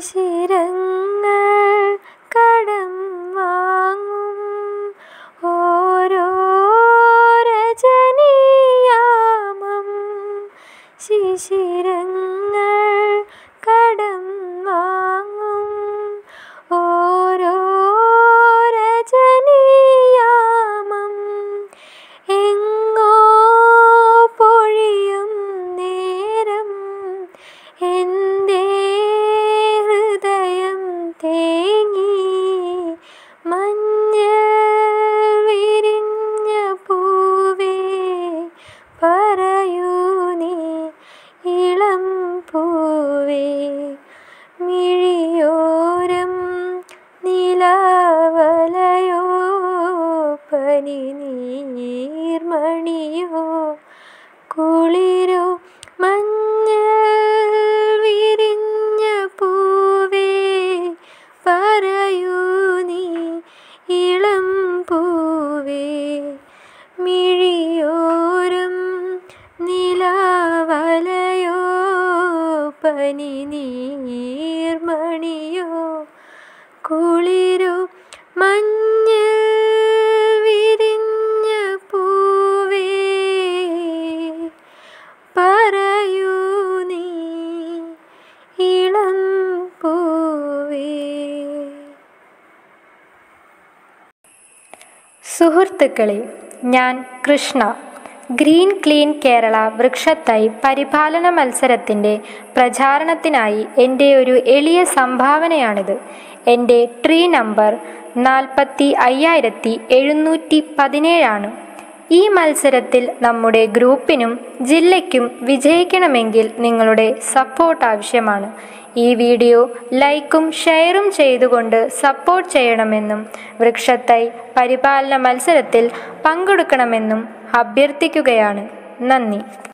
ശിശിരങ്ങൾ കടം വാങ്ങും ഓരോ രജനീയാമം ശിശിരങ്ങൾ കടം വാങ്ങും ഓരോ രജനീയാമം എങ്ങോ പൊഴിയും നേരം എൻ്റെ ഹൃദയം തേങ്ങി മഞ്ഞൾ വിരിഞ്ഞ പൂവേ പറയൂ നീ ഇളം പൂവേ മിഴിയോരം നിലാവലയോ പനി നീർമണിയോ കുളിരോ മഞ്ഞൾ വിരിഞ്ഞ പൂവേ പറയൂ നീ ഇളം പൂവേ മിഴിയോരം നിലാവലയോ പനി നീർമണിയോ കുളിരോ മഞ്ഞൾ വിരിഞ്ഞ പൂവേ പറയൂ നീ ഇളം പൂവേ സുഹൃത്തുക്കളെ ഞാൻ കൃഷ്ണ ഗ്രീൻ ക്ലീൻ കേരള വൃക്ഷത്തൈ പരിപാലന മത്സരത്തിൻ്റെ പ്രചാരണത്തിനായി എൻ്റെ ഒരു എളിയ സംഭാവനയാണിത് എൻ്റെ ട്രീ നമ്പർ നാൽപ്പത്തി അയ്യായിരത്തി എഴുന്നൂറ്റി പതിനേഴാണ് ഈ മത്സരത്തിൽ നമ്മുടെ ഗ്രൂപ്പിനും ജില്ലയ്ക്കും വിജയിക്കണമെങ്കിൽ നിങ്ങളുടെ സപ്പോർട്ട് ആവശ്യമാണ് ഈ വീഡിയോ ലൈക്കും ഷെയറും ചെയ്തുകൊണ്ട് സപ്പോർട്ട് ചെയ്യണമെന്നും വൃക്ഷത്തൈ പരിപാലന മത്സരത്തിൽ പങ്കെടുക്കണമെന്നും അഭ്യർത്ഥിക്കുകയാണ് നന്ദി